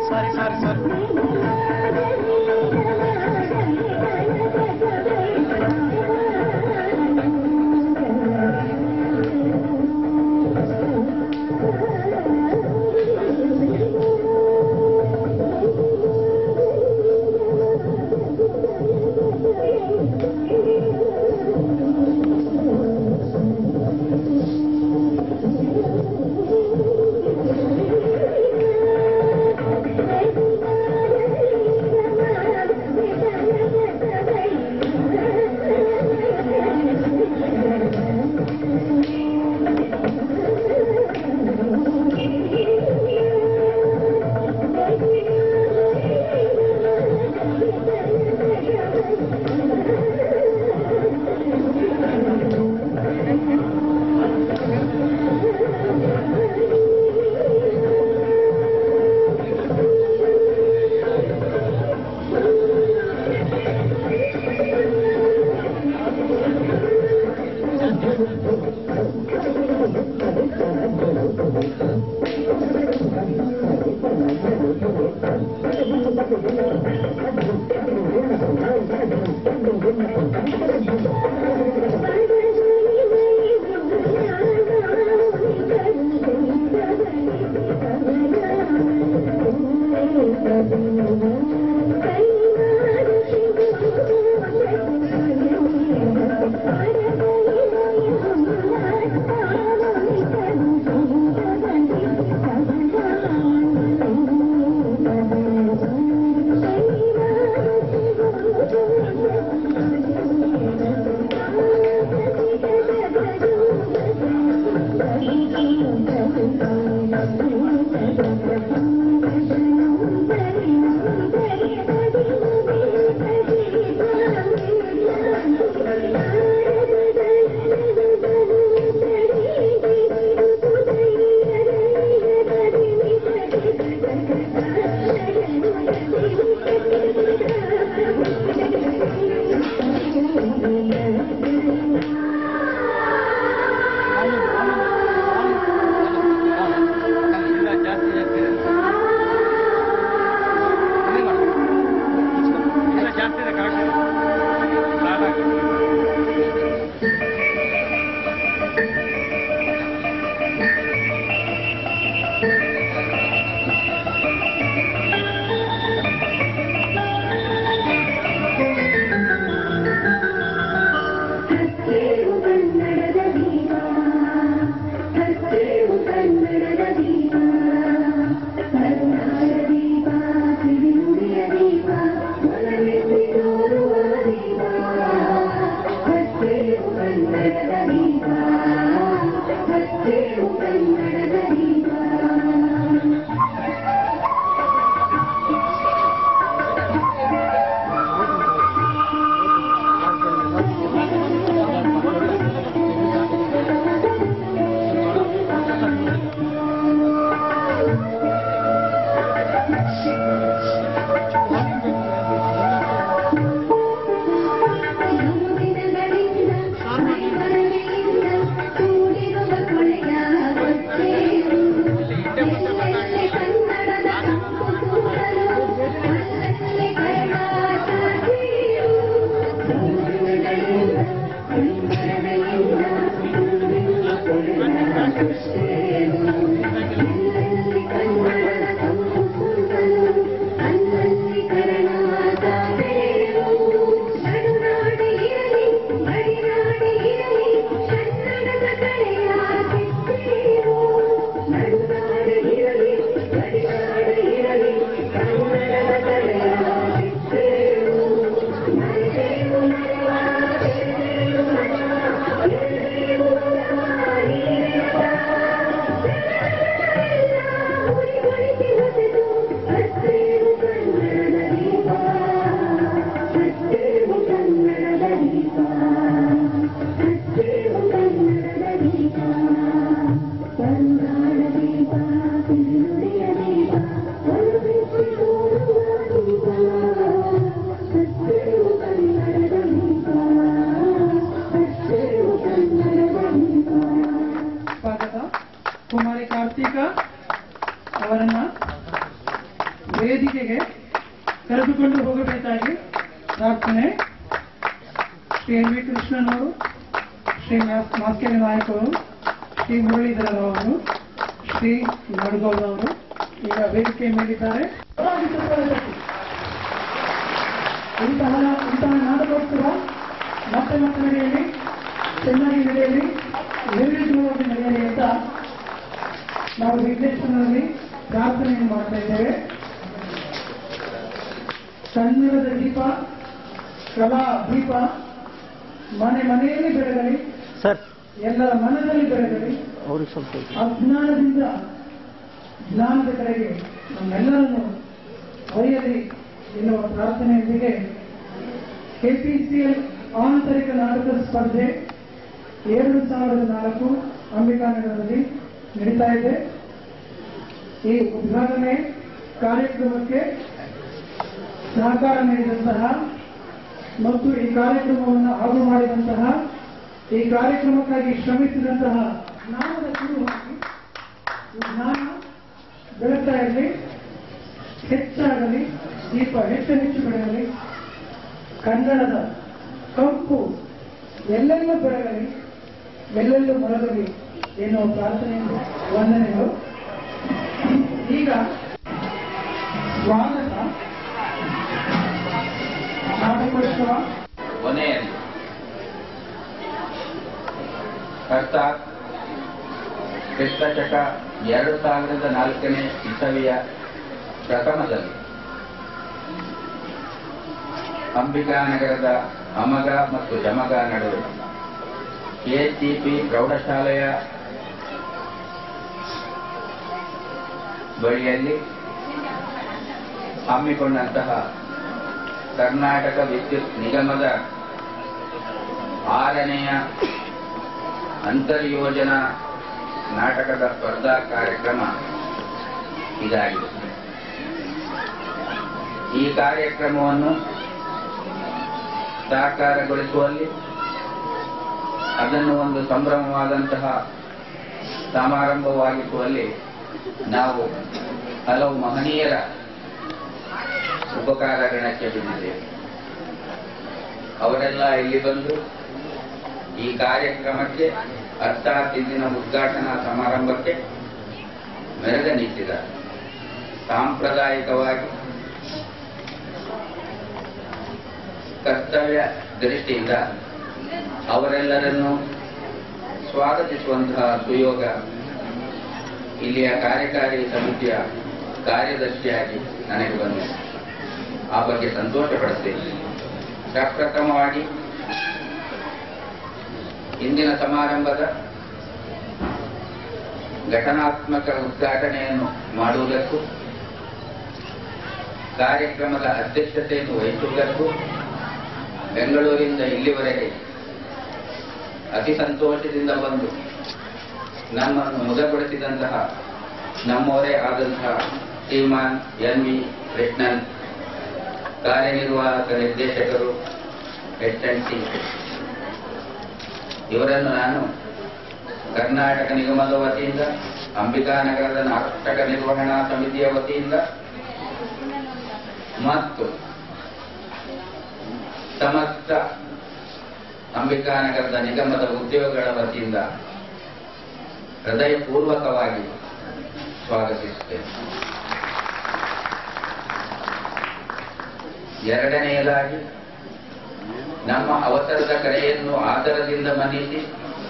ಸಾರಿ ಸಾರಿ ಸಾರಿ ಸ್ವಾಗತ ಕುಮಾರಿ ಕಾರ್ತಿಕ ಅವರನ್ನ ವೇದಿಕೆಗೆ ಕರೆದುಕೊಂಡು ಹೋಗಬೇಕಾಗಿ ಪ್ರಾರ್ಥನೆ ಶ್ರೀ ಎನ್ ವಿ ಕೃಷ್ಣನವರು ಶ್ರೀ ಮಾಸ್ಕೇರಿ ನಾಯಕರು ಶ್ರೀ ಮುರಳೀಧರ ಅವರು ಶ್ರೀ ನಡಗೌಡ ಅವರು ಈಗ ವೇದಿಕೆ ಮೇಲಿದ್ದಾರೆ ಇಂತಹ ಇಂತಹ ನಾಟಕೋತ್ಸವ ಮತ್ತೆ ಮತ್ತೆ ನಡೆಯಲಿ ಚೆನ್ನಾಗಿ ನಡೆಯಲಿ ನಿರ್ವಿಘ್ನವಾಗಿ ನಡೆಯಲಿ ಅಂತ ನಾವು ವಿಘ್ನೇಶ್ವರನಲ್ಲಿ ಪ್ರಾರ್ಥನೆಯನ್ನು ಮಾಡ್ತಾ ಇದ್ದೇವೆ ಕನ್ನಡದ ದೀಪ ಕಲಾ ದೀಪ ಮನೆ ಮನೆಯಲ್ಲಿ ಬೆಳಗಲಿ ಸರ್ ಎಲ್ಲರ ಮನದಲ್ಲಿ ಬೆಳಗಲಿ ಅವ್ರಿಗೆ ಸ್ವಲ್ಪ ಅಜ್ಞಾನದಿಂದ ಜ್ಞಾನದ ಕಡೆಗೆ ನಮ್ಮೆಲ್ಲರನ್ನು ಒಯ್ಯಲಿ ಎನ್ನುವ ಪ್ರಾರ್ಥನೆಯೊಂದಿಗೆ ಕೆಪಿಸಿಎಲ್ ಆಂತರಿಕ ನಾಟಕ ಸ್ಪರ್ಧೆ ಎರಡು ಸಾವಿರದ ನಾಲ್ಕು ಅಂಬಿಕಾನಗರದಲ್ಲಿ ನಡೀತಾ ಇದೆ ಈ ಉದ್ಘಾಟನೆ ಕಾರ್ಯಕ್ರಮಕ್ಕೆ ಸಹಕಾರ ನೀಡಿದಂತಹ ಮತ್ತು ಈ ಕಾರ್ಯಕ್ರಮವನ್ನು ಆಗು ಮಾಡಿದಂತಹ ಈ ಕಾರ್ಯಕ್ರಮಕ್ಕಾಗಿ ಶ್ರಮಿಸಿದಂತಹ ಜ್ಞಾನದ ಗುರು ಹಾಕಿ ಈ ಜ್ಞಾನ ಬೆಳಗ್ತಾ ಇರಲಿ ಹೆಚ್ಚಾಗಲಿ ದೀಪ ಹೆಚ್ಚು ಹೆಚ್ಚು ಬೆಳೆಯಲಿ ಕನ್ನಡದ ಕಂಪು ಎಲ್ಲೆಲ್ಲೂ ಬೆಳಗಲಿ ಎಲ್ಲೆಲ್ಲೂ ಮೊಳಗಲಿ ಎನ್ನುವ ಪ್ರಾರ್ಥನೆಯನ್ನು ವಂದನೆಗಳು ಈಗ ಸ್ವಾಗತ ನಾಟಕೋತ್ಸವ ಕೊನೆಯಲ್ಲಿ ಅರ್ಥಾತ್ ಕ್ರಿಸ್ತಶಕ ಎರಡು ಸಾವಿರದ ನಾಲ್ಕನೇ ಇಸವಿಯ ಪ್ರಥಮದಲ್ಲಿ ಅಂಬಿಕಾನಗರದ ಅಮಗ ಮತ್ತು ಜಮಗ ನಡುವೆ ಕೆಸಿಪಿ ಪ್ರೌಢಶಾಲೆಯ ಬಳಿಯಲ್ಲಿ ಹಮ್ಮಿಕೊಂಡಂತಹ ಕರ್ನಾಟಕ ವಿದ್ಯುತ್ ನಿಗಮದ ಆರನೆಯ ಅಂತರ್ಯೋಜನಾ ನಾಟಕದ ಸ್ಪರ್ಧಾ ಕಾರ್ಯಕ್ರಮ ಇದಾಗಿದೆ ಈ ಕಾರ್ಯಕ್ರಮವನ್ನು ಸಾಕಾರಗೊಳಿಸುವಲ್ಲಿ ಅದನ್ನು ಒಂದು ಸಂಭ್ರಮವಾದಂತಹ ಸಮಾರಂಭವಾಗಿಸುವಲ್ಲಿ ನಾವು ಹಲವು ಮಹನೀಯರ ಉಪಕಾರ ಗಣಕ್ಕೆ ಬಿದ್ದಿದ್ದೇವೆ ಅವರೆಲ್ಲ ಇಲ್ಲಿ ಬಂದು ಈ ಕಾರ್ಯಕ್ರಮಕ್ಕೆ ಅರ್ಥಾತ್ ಇಂದಿನ ಉದ್ಘಾಟನಾ ಸಮಾರಂಭಕ್ಕೆ ಮೆರೆದ ನಿಂತಿದ್ದಾರೆ ಸಾಂಪ್ರದಾಯಿಕವಾಗಿ ಕರ್ತವ್ಯ ದೃಷ್ಟಿಯಿಂದ ಅವರೆಲ್ಲರನ್ನು ಸ್ವಾಗತಿಸುವಂತಹ ಸುಯೋಗ ಇಲ್ಲಿಯ ಕಾರ್ಯಕಾರಿ ಸಮಿತಿಯ ಕಾರ್ಯದರ್ಶಿಯಾಗಿ ನನಗೆ ಬಂದಿದೆ ಆ ಬಗ್ಗೆ ಸಂತೋಷ ಪಡುತ್ತೇನೆ ಪ್ರಪ್ರಥಮವಾಗಿ ಇಂದಿನ ಸಮಾರಂಭದ ಘಟನಾತ್ಮಕ ಉದ್ಘಾಟನೆಯನ್ನು ಮಾಡುವುದಕ್ಕೂ ಕಾರ್ಯಕ್ರಮದ ಅಧ್ಯಕ್ಷತೆಯನ್ನು ವಹಿಸುವುದಕ್ಕೂ ಬೆಂಗಳೂರಿಂದ ಇಲ್ಲಿವರೆಗೆ ಅತಿ ಸಂತೋಷದಿಂದ ಬಂದು ನಮ್ಮನ್ನು ಮುದಗೊಳಿಸಿದಂತಹ ನಮ್ಮವರೇ ಆದಂತಹ ಶ್ರೀಮಾನ್ ಎನ್ ವಿ ಕೃಷ್ಣನ್ ಕಾರ್ಯನಿರ್ವಾಹಕ ನಿರ್ದೇಶಕರು ಎಸ್ ಎನ್ ಸಿ ಇವರನ್ನು ನಾನು ಕರ್ನಾಟಕ ನಿಗಮದ ವತಿಯಿಂದ ಅಂಬಿಕಾನಗರದ ನಾಟಕ ನಿರ್ವಹಣಾ ಸಮಿತಿಯ ವತಿಯಿಂದ ಮತ್ತು ಸಮಸ್ತ ಅಂಬಿಕಾನಗರದ ನಿಗಮದ ಉದ್ಯೋಗಗಳ ವತಿಯಿಂದ ಹೃದಯಪೂರ್ವಕವಾಗಿ ಸ್ವಾಗತಿಸುತ್ತೇನೆ ಎರಡನೆಯದಾಗಿ ನಮ್ಮ ಅವಸರದ ಕರೆಯನ್ನು ಆದರದಿಂದ ಮನ್ನಿಸಿ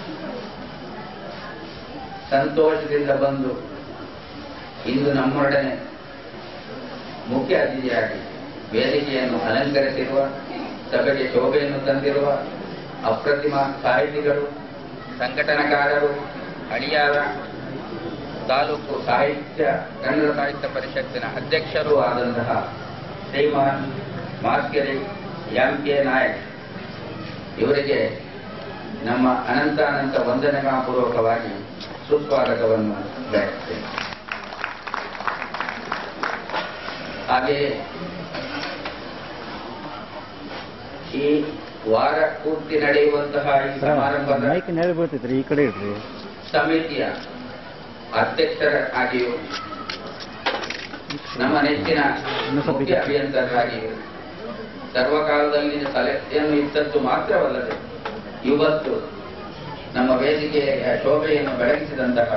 ಸಂತೋಷದಿಂದ ಬಂದು ಇಂದು ನಮ್ಮೊಡನೆ ಮುಖ್ಯ ಅತಿಥಿಯಾಗಿ ವೇದಿಕೆಯನ್ನು ಅಲಂಕರಿಸಿರುವ ಸಭೆಗೆ ಶೋಭೆಯನ್ನು ತಂದಿರುವ ಅಪ್ರತಿಮ ಸಾಹಿತಿಗಳು ಸಂಘಟನಾಕಾರರು ಅಳಿಯಾರ ತಾಲೂಕು ಸಾಹಿತ್ಯ ಕನ್ನಡ ಸಾಹಿತ್ಯ ಪರಿಷತ್ತಿನ ಅಧ್ಯಕ್ಷರೂ ಆದಂತಹ ಶ್ರೀಮಾನ್ ಮಾಸ್ಕೆರೆ ಎಂ ಕೆ ನಾಯಕ್ ಇವರಿಗೆ ನಮ್ಮ ಅನಂತ ಅನಂತ ವಂದನಾಪೂರ್ವಕವಾಗಿ ಸುಸ್ವಾಗತವನ್ನು ಬಯಸುತ್ತೇನೆ ಹಾಗೆಯೇ ಈ ವಾರ ಪೂರ್ತಿ ನಡೆಯುವಂತಹ ಈ ಸಮಾರಂಭದ ಮೈಕ್ ನೆಲೆ ಬೀಳ್ತೈತ್ರಿ ಈ ಕಡೆ ಇಡ್ರಿ ಸಮಿತಿಯ ಅಧ್ಯಕ್ಷರ ಆಗಿಯೂ ನಮ್ಮ ನೆಚ್ಚಿನ ಮುಖ್ಯ ಅಭಿಯಂತರರಾಗಿ ಸರ್ವಕಾಲದಲ್ಲಿ ಸಲಹೆಯನ್ನು ಇದ್ದದ್ದು ಮಾತ್ರವಲ್ಲದೆ ಇವತ್ತು ನಮ್ಮ ವೇದಿಕೆಯ ಶೋಭೆಯನ್ನು ಬೆಳಗಿಸಿದಂತಹ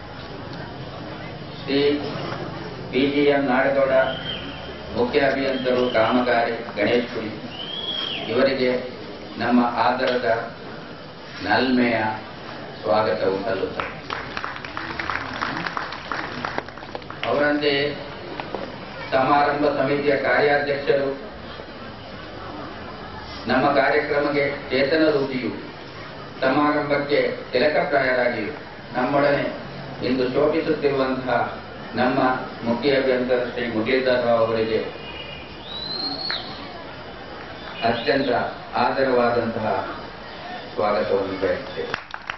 Shri P G M Nadagouda ಮುಖ್ಯ ಅಭಿಯಂತರು ಕಾಮಗಾರಿ ಗಣೇಶ್ ಪುರಿ ಇವರಿಗೆ ನಮ್ಮ ಆದರದ ನಲ್ಮೆಯ ಸ್ವಾಗತವು ಸಲ್ಲುತ್ತದೆ ಅವರಂತೆಯೇ ಸಮಾರಂಭ ಸಮಿತಿಯ ಕಾರ್ಯಾಧ್ಯಕ್ಷರು ನಮ್ಮ ಕಾರ್ಯಕ್ರಮಕ್ಕೆ ಚೇತನ ರೂಪಿಯು ಸಮಾರಂಭಕ್ಕೆ ತಿಲಕಪ್ರಾಯರಾಗಿಯೂ ನಮ್ಮೊಡನೆ ಇಂದು ಶೋಭಿಸುತ್ತಿರುವಂತಹ ನಮ್ಮ ಮುಖ್ಯ ಅಭಿಯಂತರ ಶ್ರೀ ಮುರಳೀಧರ್ ರಾವ್ ಅವರಿಗೆ ಅತ್ಯಂತ ಆದರವಾದಂತಹ ಸ್ವಾಗತವನ್ನು ಬಯಸುತ್ತೇವೆ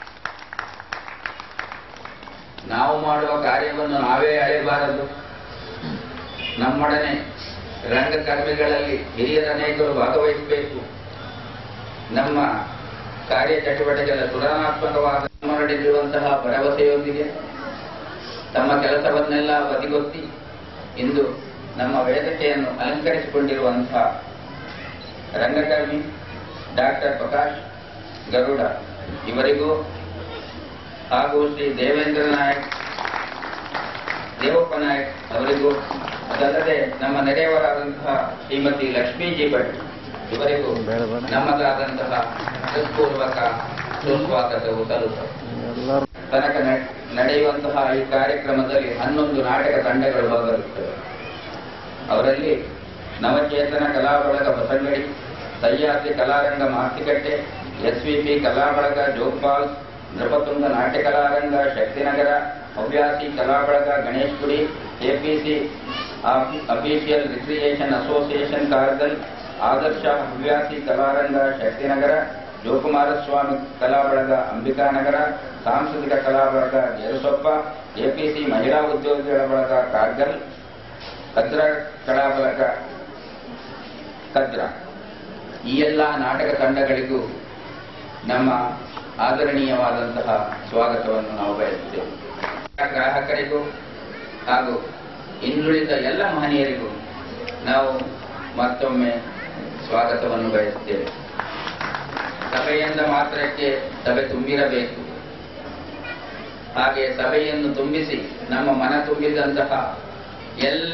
ನಾವು ಮಾಡುವ ಕಾರ್ಯವನ್ನು ನಾವೇ ಅಳೆಯಬಾರದು ನಮ್ಮೊಡನೆ ರಂಗಕರ್ಮಿಗಳಲ್ಲಿ ಹಿರಿಯರ ಅನೇಕರು ಭಾಗವಹಿಸಬೇಕು ನಮ್ಮ ಕಾರ್ಯ ಚಟುವಟಿಕೆಗಳ ತುಲನಾತ್ಮಕವಾದ ನಮ್ಮೊಡನಿರುವಂತಹ ಭರವಸೆಯೊಂದಿಗೆ ತಮ್ಮ ಕೆಲಸವನ್ನೆಲ್ಲ ಬದಿಗೊತ್ತಿ ಇಂದು ನಮ್ಮ ವೇದಿಕೆಯನ್ನು ಅಲಂಕರಿಸಿಕೊಂಡಿರುವಂತಹ ರಂಗಕರ್ಮಿ ಡಾಕ್ಟರ್ ಪ್ರಕಾಶ್ ಗರುಡ ಇವರಿಗೂ ಹಾಗೂ ಶ್ರೀ ದೇವೇಂದ್ರ ನಾಯಕ್ ದೇವಪ್ಪ ನಾಯಕ್ ಅವರಿಗೂ ಅದಲ್ಲದೆ ನಮ್ಮ ನೆರೆಯವರಾದಂತಹ ಶ್ರೀಮತಿ ಲಕ್ಷ್ಮೀ ಜಿ ಭಟ್ ಇವರಿಗೂ ಬೇಡ ಬೇಡ. ನಮ್ಮದಾದಂತಹ ಹೃತ್ಪೂರ್ವಕ ಸುಸ್ವಾಗತವು ಸಲ್ಲುತ್ತದೆ ಎಲ್ಲರೂ ತನಕ ನ- ನಡೆಯುವಂತಹ ಈ ಕಾರ್ಯಕ್ರಮದಲ್ಲಿ ಹನ್ನೊಂದು ನಾಟಕ ತಂಡಗಳು ಭಾಗವಹಿಸುತ್ತವೆ ಅವರಲ್ಲಿ ನವಚೇತನ ಕಲಾ ಬಳಗ ಬಸಂಗಡಿ ಸಹ್ಯಾದ್ರಿ ಕಲಾರಂಗ ಮಾತಿಕಟ್ಟೆ ಎಸ್ವಿಪಿ ಕಲಾ ಬಳಗ ಜೋಗ್ಪಾಲ್ ನೃಪತುಂಗ ನಾಟ್ಯ ಕಲಾರಂಗ ಶಕ್ತಿನಗರ ಹವ್ಯಾಸಿ ಕಲಾ ಬಳಗ Ganesh Gudi APC official recreation association Kargal ಆದರ್ಶ ಹವ್ಯಾಸಿ ಕಲಾರಂಗ ಶಕ್ತಿನಗರ ಜೋಕುಮಾರಸ್ವಾಮಿ ಕಲಾ ಬಳಗ ಅಂಬಿಕಾನಗರ ಸಾಂಸ್ಕೃತಿಕ ಕಲಾ ಬಳಗ ಜೇರುಸೊಪ್ಪ ಎಪಿಸಿ ಮಹಿಳಾ ಉದ್ಯೋಗಿಗಳ ಬಳಗ ಕಾರ್ಗಲ್ ಕದ್ರ ಕಲಾ ಬಳಗ ಕದ್ರ ಈ ಎಲ್ಲ ನಾಟಕ ತಂಡಗಳಿಗೂ ನಮ್ಮ ಆದರಣೀಯವಾದಂತಹ ಸ್ವಾಗತವನ್ನು ನಾವು ಬಯಸುತ್ತೇವೆ ಗ್ರಾಹಕರಿಗೂ ಹಾಗೂ ಇನ್ನುಳಿದ ಎಲ್ಲ ಮಹನೀಯರಿಗೂ ನಾವು ಮತ್ತೊಮ್ಮೆ ಸ್ವಾಗತವನ್ನು ಬಯಸುತ್ತೇವೆ ಸಭೆಯಿಂದ ಮಾತ್ರಕ್ಕೆ ಸಭೆ ತುಂಬಿರಬೇಕು ಹಾಗೆ ಸಭೆಯನ್ನು ತುಂಬಿಸಿ ನಮ್ಮ ಮನ ತುಂಬಿದಂತಹ ಎಲ್ಲ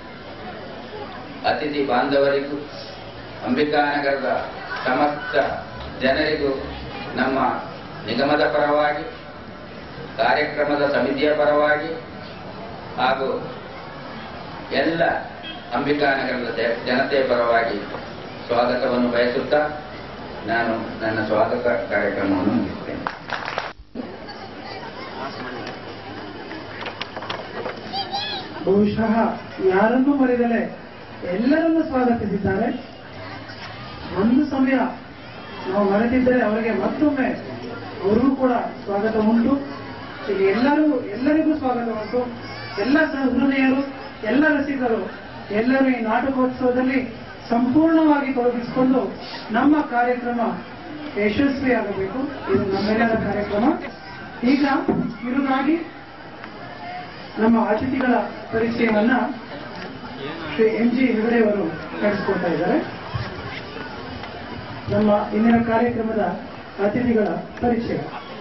ಅತಿಥಿ ಬಾಂಧವರಿಗೂ ಅಂಬಿಕಾನಗರದ ಸಮಸ್ತ ಜನರಿಗೂ ನಮ್ಮ ನಿಗಮದ ಪರವಾಗಿ ಕಾರ್ಯಕ್ರಮದ ಸಮಿತಿಯ ಪರವಾಗಿ ಹಾಗೂ ಎಲ್ಲ ಅಂಬಿಕಾನಗರದ ಜ- ಜನತೆಯ ಪರವಾಗಿ ಸ್ವಾಗತವನ್ನು ಬಯಸುತ್ತಾ ನಾನು ನನ್ನ ಸ್ವಾಗತ ಕಾರ್ಯಕ್ರಮವನ್ನು ಮುಗಿಸ್ತೇನೆ ಬಹುಶಃ ಯಾರನ್ನೂ ಮರೆಯದಲೆ ಎಲ್ಲರನ್ನೂ ಸ್ವಾಗತಿಸಿದ್ದಾರೆ ಒಂದು ಸಮಯ ನಾವು ಮರೆತಿದ್ದರೆ ಅವರಿಗೆ ಮತ್ತೊಮ್ಮೆ ಅವರಿಗೂ ಕೂಡ ಸ್ವಾಗತ ಉಂಟು ಇಲ್ಲಿ ಎಲ್ಲರೂ ಎಲ್ಲರಿಗೂ ಸ್ವಾಗತ ಉಂಟು ಎಲ್ಲ ಸಹೃದಯರು ಎಲ್ಲ ರಸಿಕರು ಎಲ್ಲರೂ ಈ ನಾಟಕೋತ್ಸವದಲ್ಲಿ ಸಂಪೂರ್ಣವಾಗಿ ತೊಡಗಿಸಿಕೊಂಡು ನಮ್ಮ ಕಾರ್ಯಕ್ರಮ ಯಶಸ್ವಿಯಾಗಬೇಕು ಇದು ನಮ್ಮೆಲ್ಲರ ಕಾರ್ಯಕ್ರಮ ಈಗ ಕಿರುನಾಗಿ ನಮ್ಮ ಅತಿಥಿಗಳ ಪರಿಚಯವನ್ನ ಶ್ರೀ ಎಂ ಜಿ ಹೆಗಡೆಯವರು ನಡೆಸಿಕೊಡ್ತಾ ಇದ್ದಾರೆ ನಮ್ಮ ಇಂದಿನ ಕಾರ್ಯಕ್ರಮದ ಅತಿಥಿಗಳ ಪರಿಚಯ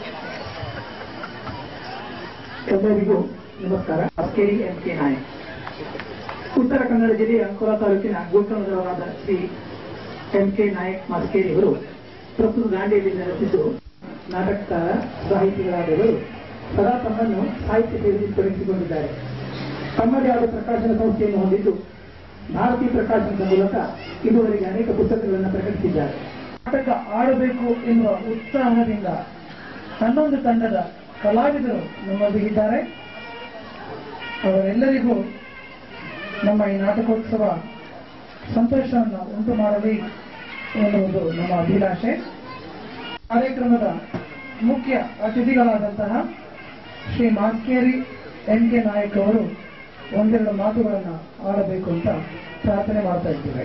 ಎಲ್ಲರಿಗೂ ನಮಸ್ಕಾರ ಅಸ್ಕೇರಿ ಎಂ ಕೆ ನಾಯಕ್ ಉತ್ತರ ಕನ್ನಡ ಜಿಲ್ಲೆಯ ಅಂಕೋಲ ತಾಲೂಕಿನ ಗೋಕರ್ಣದವರಾದ ಶ್ರೀ ಎಂ ಕೆ ನಾಯಕ್ ಮಸ್ಕೇರಿ ಅವರು ಪ್ರಸ್ತುತ ದಾಂಡೇಲಿ ನೆಲೆಸಿದ್ದು ನಾಟಕಕಾರ ಸಾಹಿತಿಗಳಾದವರು ಸದಾ ತಮ್ಮನ್ನು ಸಾಹಿತ್ಯ ಸೇವೆಯಲ್ಲಿ ತೊಡಗಿಸಿಕೊಂಡಿದ್ದಾರೆ ತಮ್ಮದೇ ಆದ ಪ್ರಕಾಶನ ಸಂಸ್ಥೆಯನ್ನು ಹೊಂದಿದ್ದು ಭಾರತೀಯ ಪ್ರಕಾಶನದ ಮೂಲಕ ಇದುವರೆಗೆ ಅನೇಕ ಪುಸ್ತಕಗಳನ್ನು ಪ್ರಕಟಿಸಿದ್ದಾರೆ ನಾಟಕ ಆಡಬೇಕು ಎನ್ನುವ ಉತ್ಸಾಹದಿಂದ ಹನ್ನೊಂದು ತಂಡದ ಕಲಾವಿದರು ನಮ್ಮೊಂದಿಗಿದ್ದಾರೆ ಅವರೆಲ್ಲರಿಗೂ ನಮ್ಮ ಈ ನಾಟಕೋತ್ಸವ ಸಂತೋಷವನ್ನು ಉಂಟು ಮಾಡಲಿ ಎನ್ನುವುದು ನಮ್ಮ ಅಭಿಲಾಷೆ ಕಾರ್ಯಕ್ರಮದ ಮುಖ್ಯ ಅತಿಥಿಗಳಾದಂತಹ ಶ್ರೀ ಮಾಸ್ಕೇರಿ ಎನ್ ಕೆ ನಾಯಕ್ ಅವರು ಒಂದೆರಡು ಮಾತುಗಳನ್ನು ಆಡಬೇಕು ಅಂತ ಪ್ರಾರ್ಥನೆ ಮಾಡ್ತಾ ಇದ್ದೇವೆ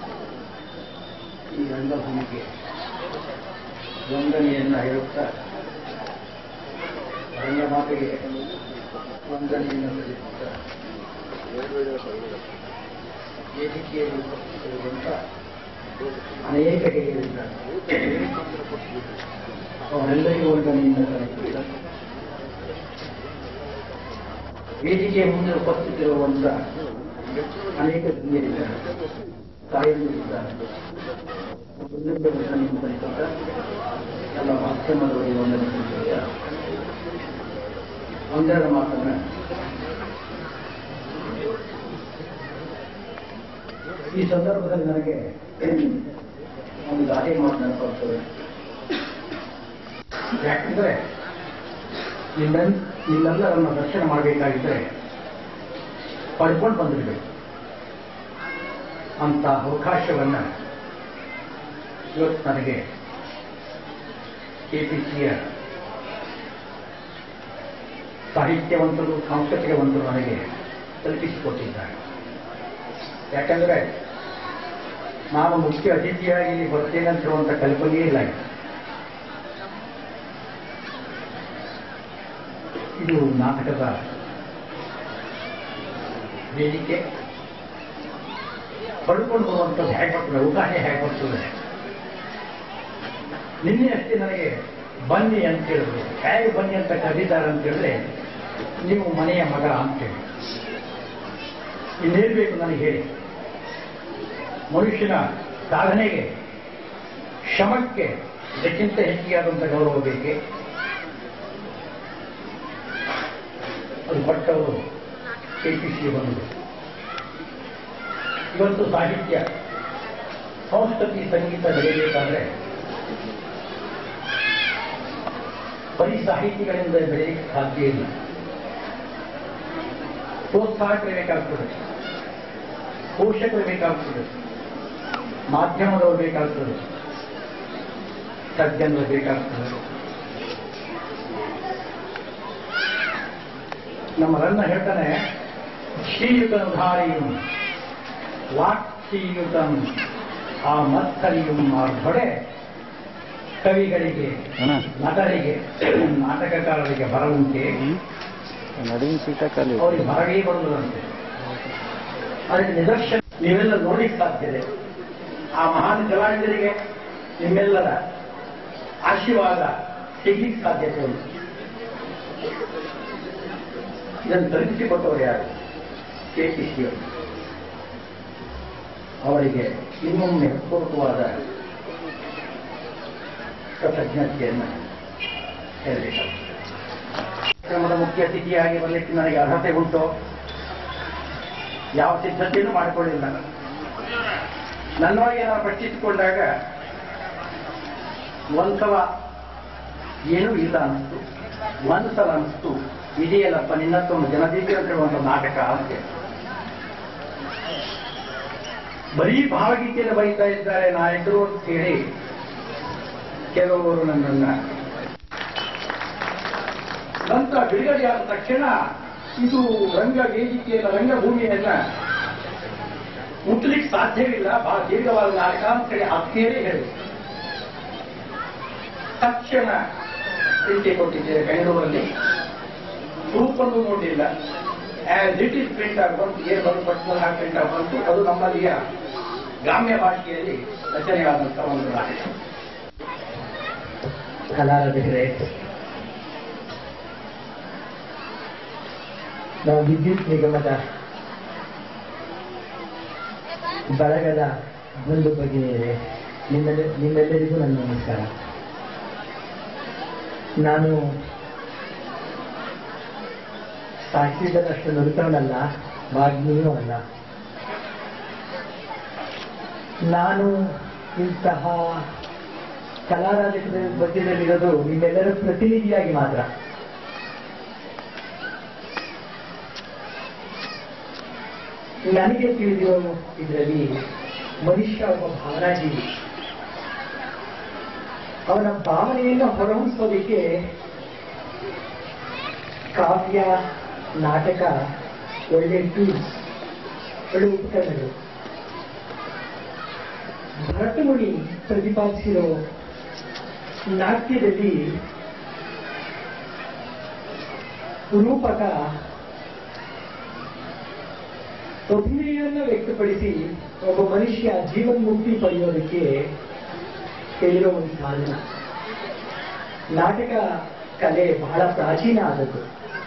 ಈ ರಂಗಭೂಮಿಗೆ ವಂದನೆಯನ್ನ ಹೇಳುತ್ತಾ ರಂಗಮಾತೆಗೆ ವಂದನೆಯನ್ನು ಸಲ್ಲಿಸುತ್ತಾ ವೇದಿಕೆಯಲ್ಲಿ ಉಪಸ್ಥಿತರಿರುವಂಥ ಅನೇಕ ಹಿರಿಯರಿದ್ದಾರೆ ಅವರೆಲ್ಲರಿಗೂ ವಂದನೆಯಿಂದ ಕರೆಯುತ್ತಾರೆ ವೇದಿಕೆಯ ಮುಂದೆ ಉಪಸ್ಥಿತರಿರುವಂಥ ಅನೇಕ ಹಿರಿಯರಿದ್ದಾರೆ ತಾಯಂದಿರಿದ್ದಾರೆ ಒಂದೊಂದು ವಂದನೆಯನ್ನು ಕಲಿಸುತ್ತಾ ಎಲ್ಲ ಮಾಧ್ಯಮದವರಿಗೆ ವಂದನೆ ಸಲ್ಲಿಸುತ್ತಾ ಒಂದೆರಡು ಮಾತನ್ನ ಈ ಸಂದರ್ಭದಲ್ಲಿ ನನಗೆ ಒಂದು ಗಾದೆ ಮಾತು ನೆನಪಾಗ್ತದೆ ಯಾಕಂದ್ರೆ ನಿಮ್ಮೆಲ್ ನಿಮ್ಮೆಲ್ಲರನ್ನ ದರ್ಶನ ಮಾಡಬೇಕಾಗಿದ್ದರೆ ಪಡ್ಕೊಂಡು ಬಂದಿರಬೇಕು ಅಂತ ಅವಕಾಶವನ್ನ ಇವತ್ತು ನನಗೆ ಕೆಪಿಸಿಯ ಸಾಹಿತ್ಯವಂತರು ಸಾಂಸ್ಕೃತಿಕವಂತರು ನನಗೆ ಕಲ್ಪಿಸಿಕೊಟ್ಟಿದ್ದಾರೆ ಯಾಕಂದ್ರೆ ನಾನು ಮುಖ್ಯ ಅತಿಥಿಯಾಗಿ ಇಲ್ಲಿ ಬರ್ತೇನೆ ಅಂತ ಹೇಳುವಂಥ ಕಲ್ಪನೆಯೇ ಇಲ್ಲ ಇದು ನಾಟಕದ ವೇದಿಕೆ ಪಡ್ಕೊಂಡು ಬರುವಂಥದ್ದು ಹೇಗೆ ಬರ್ತದೆ ಅವಕಾಶ ಹೇಗೆ ಬರ್ತದೆ ನಿನ್ನೆ ಅಷ್ಟೇ ನನಗೆ ಬನ್ನಿ ಅಂತ ಹೇಳಿದ್ರು ಹೇಗೆ ಬನ್ನಿ ಅಂತ ಕರೀತಾರೆ ಅಂತ ಹೇಳಿದ್ರೆ ನೀವು ಮನೆಯ ಮಗ ಅಂತೇಳಿ ಇನ್ನೇನು ಬೇಕು ನನಗೆ ಹೇಳಿ ಮನುಷ್ಯನ ಸಾಧನೆಗೆ ಶ್ರಮಕ್ಕೆ ಇದಕ್ಕಿಂತ ಹೆಚ್ಚಿಯಾದಂಥ ಗೌರವ ಬೇಕೆ ಅದು ಪಟ್ಟವರು ಕೆಪಿಸಿ ಬಂದರು ಇವತ್ತು ಸಾಹಿತ್ಯ ಸಂಸ್ಕೃತಿ ಸಂಗೀತ ಬೆಳೆಯಬೇಕಾದ್ರೆ ಬರೀ ಸಾಹಿತಿಗಳಿಂದ ಬೆಳೆಯಲಿಕ್ಕೆ ಸಾಧ್ಯ ಇಲ್ಲ ಪ್ರೋತ್ಸಾಹಕರು ಬೇಕಾಗ್ತದೆ ಪೋಷಕರು ಬೇಕಾಗ್ತದೆ ಮಾಧ್ಯಮದವರು ಬೇಕಾಗ್ತದೆ ಸಜ್ಜನರು ಬೇಕಾಗ್ತದೆ ನಮ್ಮ ರನ್ನ ಹೇಳ್ತಾನೆ ಶ್ರೀಯುತನು ಧಾರಿಯು ವಾಕ್ಶೀಯುತಂ ಆ ಮತ್ತರಿಯು ಮಾರ್ಧೊಡೆ ಕವಿಗಳಿಗೆ ಅಣ್ಣ ನಟರಿಗೆ ನಾಟಕಕಾರರಿಗೆ ಬರವುಂಟೆ ನಡುವಿನ ಸೀಟ ಖಾಲಿ ಅವರಿಗೆ ಬರವೇ ಬರುವುದಂತೆ ಅದಕ್ಕೆ ನಿದರ್ಶನ ನೀವೆಲ್ಲ ನೋಡ್ಲಿಕ್ಕೆ ಸಾಧ್ಯ ಇದೆ ಆ ಮಹಾನ್ ಕಲಾವಿದರಿಗೆ ನಿಮ್ಮೆಲ್ಲರ ಆಶೀರ್ವಾದ ಸಿಗ್ಲಿಕ್ಕೆ ಸಾಧ್ಯತೆ ಉಂಟು ಇದನ್ನು ತಲುಪಿಸಿಕೊಟ್ಟವರು ಯಾರು ಕೆ ಪಿ ಸಿ ಅವರು ಅವರಿಗೆ ಇನ್ನೊಮ್ಮೆ ಪೂರ್ವಕವಾದ ಕೃತಜ್ಞತೆಯನ್ನು ಹೇಳಬೇಕಾಗ್ತದೆ ಕಾರ್ಯಕ್ರಮದ ಮುಖ್ಯ ಅತಿಥಿಯಾಗಿ ಬರಲಿಕ್ಕೆ ನನಗೆ ಅರ್ಹತೆ ಉಂಟು ಯಾವ ಸಿದ್ಧತೆಯೂ ಮಾಡಿಕೊಳ್ಳಿಲ್ಲ ನನ್ನೊಳಗೆ ನಾನು ಪ್ರಶ್ನಿಸಿಕೊಂಡಾಗ ಒಂದ್ಸಲ ಏನೂ ಇಲ್ಲ ಅನಿಸ್ತು ಒಂದ್ಸಲ ಅನಿಸ್ತು ಇದೆಯಲ್ಲಪ್ಪ ನಿನ್ನತ್ತೊಂದು ಜನದೀಪಿ ಅಂತ ಹೇಳುವಂಥ ನಾಟಕ ಅಂತೆ ಬರೀ ಭಾವಗೀತೆಯನ್ನು ಬೈತಾ ಇದ್ದಾರೆ ನಾಯಕರು ಅಂತ ಹೇಳಿ ಕೆಲವರು ನನ್ನನ್ನ ನಂತರ ಬಿಡುಗಡೆಯಾದ ತಕ್ಷಣ ಇದು ರಂಗ ವೇದಿಕೆಯನ್ನ ರಂಗಭೂಮಿಯನ್ನ ಮುಟ್ಟಲಿಕ್ಕೆ ಸಾಧ್ಯವಿಲ್ಲ ಬಹಳ ದೀರ್ಘವಾದ ನಾಟಕ ಅಂತ ಹೇಳಿ ಆತ್ಮೀಯರೇ ಹೇಳಿ ತಕ್ಷಣ ಪ್ರಿಂಟೆ ಕೊಟ್ಟಿದ್ದೇವೆ ಬೆಂಗಳೂರಲ್ಲಿ ಪ್ರೂಫನ್ನು ನೋಡಿಲ್ಲ ಆಸ್ ಇಟ್ ಇಸ್ ಪ್ರಿಂಟ್ ಆಗಿ ಬಂತು ಏನು ಬಂದು ಪಟ್ಟಣ ಹಾಕಿ ಪ್ರಿಂಟ್ ಆಗಿ ಬಂತು ಅದು ನಮ್ಮಲ್ಲಿಯ ಗ್ರಾಮ್ಯ ಭಾಷೆಯಲ್ಲಿ ರಚನೆಯಾದಂಥ ಒಂದು ನಾಟಕ ಕಲಾರದಿದ್ರೆ ನಾವು ವಿದ್ಯುತ್ ನಿಗಮದ ಬಳಗದ ಒಂದು ಭಗಿನಿಯರೇ ನಿಮ್ಮೆಲ್ಲ ನಿಮ್ಮೆಲ್ಲರಿಗೂ ನನ್ನ ನಮಸ್ಕಾರ ನಾನು ಸಾಹಿತ್ಯದಷ್ಟು ನುರಿತವನಲ್ಲ ವಾಗ್ಮಿಯೂ ಅಲ್ಲ ನಾನು ಇಂತಹ ಕಲಾರಾಜಕದ ಮಧ್ಯದಲ್ಲಿರೋದು ನಿಮ್ಮೆಲ್ಲರ ಪ್ರತಿನಿಧಿಯಾಗಿ ಮಾತ್ರ ನನಗೆ ತಿಳಿದಿರೋ ಇದರಲ್ಲಿ ಮನುಷ್ಯ ಒಬ್ಬ ಭಾವನಾಜೀವಿ ಅವನ ಭಾವನೆಯನ್ನು ಹೊರಹೊಮ್ಮಿಸೋದಕ್ಕೆ ಕಾವ್ಯ ನಾಟಕ ಒಳ್ಳೆ ಟೂಲ್ಸ್ ಒಳ್ಳೆ ಉಪಕರಣಗಳು ಭರತಮುನಿ ಪ್ರತಿಪಾದಿಸಿರೋ ನಾಟ್ಯದಲ್ಲಿ ರೂಪಕ ಅಭಿನಯವನ್ನ ವ್ಯಕ್ತಪಡಿಸಿ ಒಬ್ಬ ಮನುಷ್ಯ ಜೀವನ್ಮುಕ್ತಿ ಪಡೆಯೋದಕ್ಕೆ ಹೇಳಿರೋ ಒಂದು ಸಾಧನ ನಾಟಕ ಕಲೆ ಬಹಳ ಪ್ರಾಚೀನ ಆದದ್ದು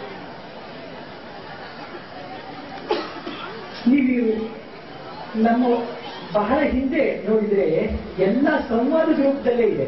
ನೀವು ನಮ್ಮ ಬಹಳ ಹಿಂದೆ ನೋಡಿದ್ರೆ ಎಲ್ಲ ಸಂವಾದದ ರೂಪದಲ್ಲೇ ಇದೆ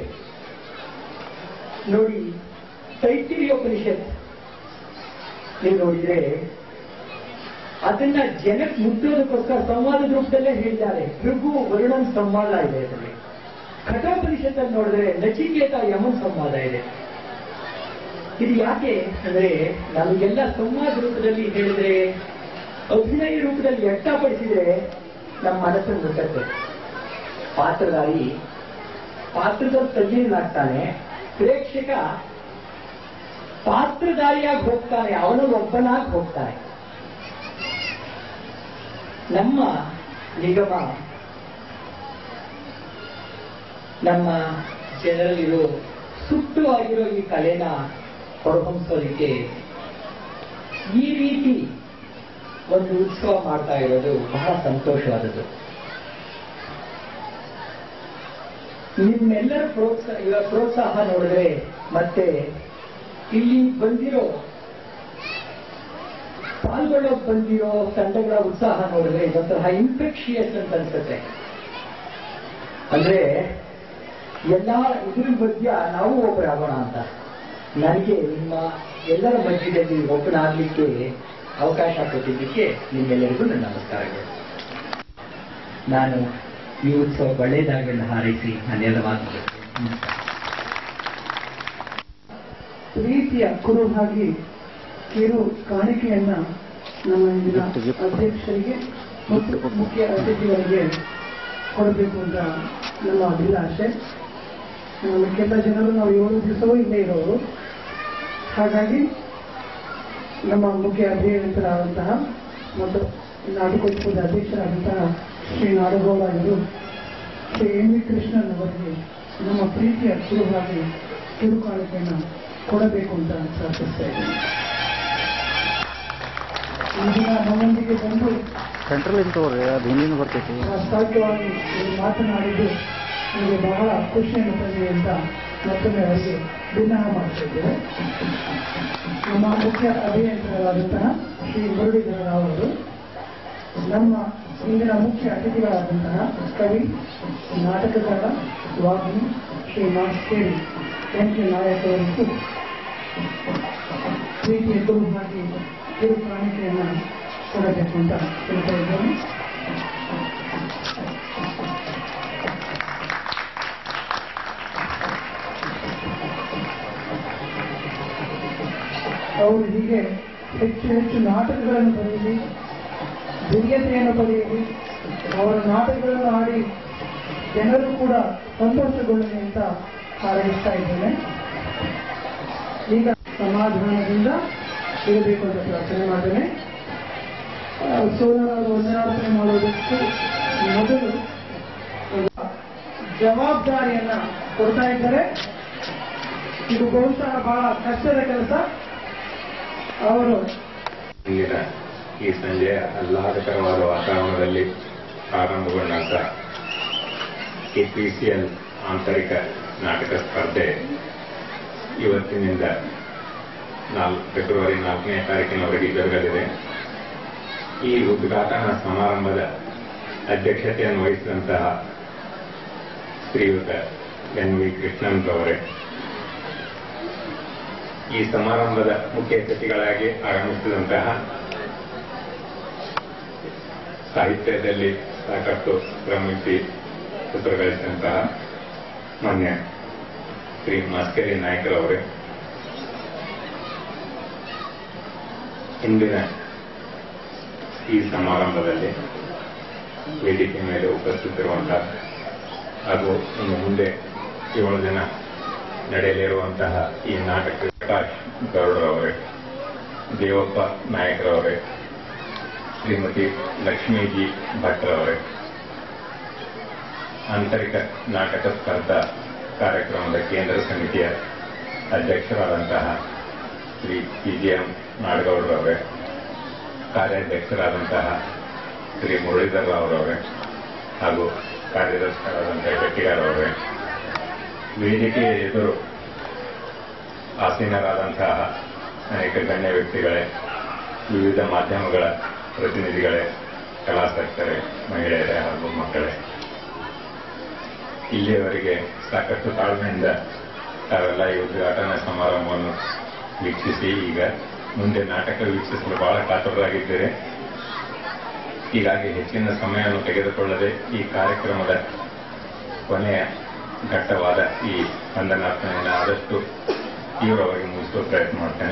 ನೋಡಿ ತೈತಿರಿಯೋಪನಿಷತ್ ನೀವು ನೋಡಿದ್ರೆ ಅದನ್ನ ಜನಕ್ಕೆ ಮುಟ್ಟೋದಕ್ಕೋಸ್ಕರ ಸಂವಾದದ ರೂಪದಲ್ಲೇ ಹೇಳಿದ್ದಾರೆ ಭೃಗು ವರುಣನ್ ಸಂವಾದ ಇದೆ ಅದರಲ್ಲಿ ಕಠೋಪನಿಷತ್ತಲ್ಲಿ ನೋಡಿದ್ರೆ ನಚಿಕೇತ ಯಮನ್ ಸಂವಾದ ಇದೆ ಇದು ಯಾಕೆ ಅಂದ್ರೆ ನಮಗೆಲ್ಲ ಸಂವಾದ ರೂಪದಲ್ಲಿ ಹೇಳಿದ್ರೆ ಅಭಿನಯ ರೂಪದಲ್ಲಿ ವ್ಯಕ್ತಪಡಿಸಿದ್ರೆ ನಮ್ಮ ಮನಸ್ಸನ್ನು ಮುಟ್ಟತ್ತೆ ಪಾತ್ರಧಾರಿ ಪಾತ್ರದಲ್ಲಿ ತಜ್ಞನಾಗ್ತಾನೆ ಪ್ರೇಕ್ಷಕ ಪಾತ್ರಧಾರಿಯಾಗಿ ಹೋಗ್ತಾನೆ ಅವನು ಒಬ್ಬನಾಗಿ ಹೋಗ್ತಾನೆ ನಮ್ಮ ನಿಗಮ ನಮ್ಮ ಜನರಲ್ಲಿರೋ ಸುಟ್ಟುವಾಗಿರೋ ಈ ಕಲೆನ ಹೊರಹೊಮ್ಮಿಸೋದಕ್ಕೆ ಈ ರೀತಿ ಒಂದು ಉತ್ಸವ ಮಾಡ್ತಾ ಇರೋದು ಬಹಳ ಸಂತೋಷವಾದದ್ದು ನಿಮ್ಮೆಲ್ಲರ ಪ್ರೋತ್ಸಾಹ ಇವರ ಪ್ರೋತ್ಸಾಹ ನೋಡಿದ್ರೆ ಮತ್ತೆ ಇಲ್ಲಿ ಬಂದಿರೋ ಪಾಲ್ಗೊಳ್ಳೋಕ್ ಬಂದಿರೋ ತಂಡಗಳ ಉತ್ಸಾಹ ನೋಡಿದ್ರೆ ಇದೊಂಥರ ಇನ್ಫೆಕ್ಷಿಯಸ್ ಅಂತ ಅನ್ಸುತ್ತೆ ಅಂದ್ರೆ ಎಲ್ಲಾ ಇದ್ರ ಮಧ್ಯ ನಾವು ಒಬ್ಬರಾಗೋಣ ಅಂತ ನನಗೆ ನಿಮ್ಮ ಎಲ್ಲರ ಮಧ್ಯದಲ್ಲಿ ಒಬ್ಬನಾಗ್ಲಿಕ್ಕೆ ಅವಕಾಶ ಕೊಟ್ಟಿದ್ದಕ್ಕೆ ನಿಮ್ಮೆಲ್ಲರಿಗೂ ನನ್ನ ನಮಸ್ಕಾರಗಳು ನಾನು ಈ ಉತ್ಸವ ಒಳ್ಳೆಯದಾಗಲು ಹಾರೈಸಿ ನನ್ನೆಲ್ಲ ಮಾತು ಪ್ರೀತಿಯ ಕುರುಹಾಗಿ ಕಿರು ಕಾಣಿಕೆಯನ್ನ ನಮ್ಮ ಇಂದಿನ ಅಧ್ಯಕ್ಷರಿಗೆ ಮತ್ತು ಮುಖ್ಯ ಅತಿಥಿಗಳಿಗೆ ಕೊಡಬೇಕು ಅಂತ ನಮ್ಮ ಅಭಿಲಾಷೆ ನಮ್ಮ ಕೆಲ ಜನರು ನಾವು ಏಳು ದಿವಸವೂ ಇಲ್ಲೇ ಇರೋರು ಹಾಗಾಗಿ ನಮ್ಮ ಮುಖ್ಯ ಅಭಿನೇತರಾದಂತಹ ಮತ್ತು ನಾಟಕೋತ್ಸವದ ಅಧ್ಯಕ್ಷರಾದಂತಹ ಶ್ರೀ ನಾಡಗೌಡ ಅವರು ಶ್ರೀ ಎನ್ ವಿ ಕೃಷ್ಣನ್ ಅವರಿಗೆ ನಮ್ಮ ಪ್ರೀತಿಯ ಕುರುಹಾಗಿ ಕಿರುಕಾಣಿಕೆಯನ್ನು ಕೊಡಬೇಕು ಅಂತ ಪ್ರಾರ್ಥಿಸ್ತಾ ಇದ್ದೀನಿ ಇಂದಿನ ನಮ್ಮೊಂದಿಗೆ ಬಂದು ಸೆಂಟ್ರಲ್ ಏನು ತಗೋರಿ ಅದು ಹಿಂದಿನ ಬರ್ತೈತಿ ಪ್ರಾಸ್ತಾವಿಕವಾಗಿ ಇವರು ಮಾತನಾಡಿದ್ದು ನನಗೆ ಬಹಳ ಖುಷಿಯನ್ನು ತಂದಿದೆ ಅಂತ ಮತ್ತೊಮ್ಮೆ ಅವರಿಗೆ ಭಿನ್ನ ಮಾಡ್ತಾ ಇದ್ದೇವೆ ನಮ್ಮ ಮುಖ್ಯ ಅಭಿಯಂತರರಾದಂತಹ ಶ್ರೀ ಮುರಳೀಧರ ರಾವ್ ಅವರು ನಮ್ಮ ಇಂದಿನ ಮುಖ್ಯ ಅತಿಥಿಗಳಾದಂತಹ ಕವಿ ನಾಟಕಕಾರ ವಾಗ್ಮಿ ಶ್ರೀ ಮಾಸ್ಕೇರಿ ಎನ್ ಕೆ ನಾಯಕ್ ಅವರಿಗೂ ಪ್ರೀತಿಯ ಗುರುವಾಗಿ ಕಿರು ಕಾಣಿಕೆಯನ್ನು ಕೊಡಬೇಕು ಅಂತ ಹೇಳ್ತಾ ಇದ್ದೇನೆ ಅವರು ಹೀಗೆ ಹೆಚ್ಚು ಹೆಚ್ಚು ನಾಟಕಗಳನ್ನು ಬರೆಯಲಿ ದಿವ್ಯತೆಯನ್ನು ಪಡೆಯಲಿ ಅವರ ನಾಟಕಗಳನ್ನು ಆಡಿ ಜನರು ಕೂಡ ಸಂತೋಷಗೊಳ್ಳಲಿ ಅಂತ ಹಾರೈಸ್ತಾ ಇದ್ದೇನೆ ಈಗ ಸಮಾಧಾನದಿಂದ ಇರಬೇಕು ಅಂತ ಪ್ರಾರ್ಥನೆ ಮಾಡ್ತೇನೆ ಸೋದರ ವಂದನಾರ್ಪಣೆ ಮಾಡೋದಕ್ಕೂ ಮೊದಲು ಒಂದು ಜವಾಬ್ದಾರಿಯನ್ನ ಕೊಡ್ತಾ ಇದ್ದಾರೆ ಇದು ಬಹುಶಃ ಬಹಳ ಕಷ್ಟದ ಕೆಲಸ ಅವರು ಇಂದಿನ ಈ ಸಂಜೆಯ ಆಹ್ಲಾದಕರವಾದ ವಾತಾವರಣದಲ್ಲಿ ಪ್ರಾರಂಭಗೊಂಡಂತ ಕೆಪಿಸಿಎಲ್ ಆಂತರಿಕ ನಾಟಕ ಸ್ಪರ್ಧೆ ಇವತ್ತಿನಿಂದ ನಾಲ್ಕು ಫೆಬ್ರವರಿ ನಾಲ್ಕನೇ ತಾರೀಕಿನವರೆಗೆ ಜರುಗಲಿದೆ ಈ ಉದ್ಘಾಟನಾ ಸಮಾರಂಭದ ಅಧ್ಯಕ್ಷತೆಯನ್ನು ವಹಿಸಿದಂತಹ ಶ್ರೀಯುತ ಎನ್ ವಿ ಕೃಷ್ಣನ್ ಅವರೇ ಈ ಸಮಾರಂಭದ ಮುಖ್ಯ ಅತಿಥಿಗಳಾಗಿ ಆಗಮಿಸಿದಂತಹ ಸಾಹಿತ್ಯದಲ್ಲಿ ಸಾಕಷ್ಟು ಶ್ರಮಿಸಿ ಚಿತ್ರಗಳಿಸಿದಂತಹ ಮಾನ್ಯ ಶ್ರೀ ಮಾಸ್ಕರಿ ನಾಯಕರವರೇ ಇಂದಿನ ಈ ಸಮಾರಂಭದಲ್ಲಿ ವೇದಿಕೆ ಮೇಲೆ ಉಪಸ್ಥಿತಿರುವಂತಹ ಹಾಗೂ ಇನ್ನು ಮುಂದೆ ಏಳು ದಿನ ನಡೆಯಲಿರುವಂತಹ ಈ ನಾಟಕ ಪ್ರಕಾಶ್ ಗೌಡರವರೇ ದೇವಪ್ಪ ನಾಯಕರವರೇ ಶ್ರೀಮತಿ ಲಕ್ಷ್ಮೀಜಿ ಭಟ್ರವರೇ ಆಂತರಿಕ ನಾಟಕ ಸ್ಪರ್ಧಾ ಕಾರ್ಯಕ್ರಮದ ಕೇಂದ್ರ ಸಮಿತಿಯ ಅಧ್ಯಕ್ಷರಾದಂತಹ ಶ್ರೀ ಪಿ ಜಿ ಎಂ ನಾಡಗೌಡರವರೇ ಕಾರ್ಯಾಧ್ಯಕ್ಷರಾದಂತಹ ಶ್ರೀ ಮುರಳೀಧರ್ ರಾವ್ ಅವರೇ ಹಾಗೂ ಕಾರ್ಯದರ್ಶಿಗಳಾದಂಥ ಗಟ್ಟಿಗಾರ್ ಅವರೇ ವೇದಿಕೆಯ ಎದುರು ಆಸೀನರಾದಂತಹ ಅನೇಕ ಗಣ್ಯ ವ್ಯಕ್ತಿಗಳೇ ವಿವಿಧ ಮಾಧ್ಯಮಗಳ ಪ್ರತಿನಿಧಿಗಳೇ ಕಲಾಸಕ್ತರೇ ಮಹಿಳೆಯರೇ ಹಾಗೂ ಮಕ್ಕಳೇ ಇಲ್ಲಿಯವರೆಗೆ ಸಾಕಷ್ಟು ತಾಳ್ಮೆಯಿಂದ ತಾವೆಲ್ಲ ಈ ಉದ್ಘಾಟನಾ ಸಮಾರಂಭವನ್ನು ವೀಕ್ಷಿಸಿ ಈಗ ಮುಂದೆ ನಾಟಕ ವೀಕ್ಷಿಸಲು ಬಹಳ ಕಾತುರರಾಗಿದ್ದೀರಿ ಹೀಗಾಗಿ ಹೆಚ್ಚಿನ ಸಮಯವನ್ನು ತೆಗೆದುಕೊಳ್ಳದೆ ಈ ಕಾರ್ಯಕ್ರಮದ ಕೊನೆಯ ಘಟ್ಟವಾದ ಈ ವಂದನಾರ್ಪಣೆಯನ್ನು ಆದಷ್ಟು ತೀವ್ರವಾಗಿ ಮುಗಿಸುವ ಪ್ರಯತ್ನ ಮಾಡ್ತೇನೆ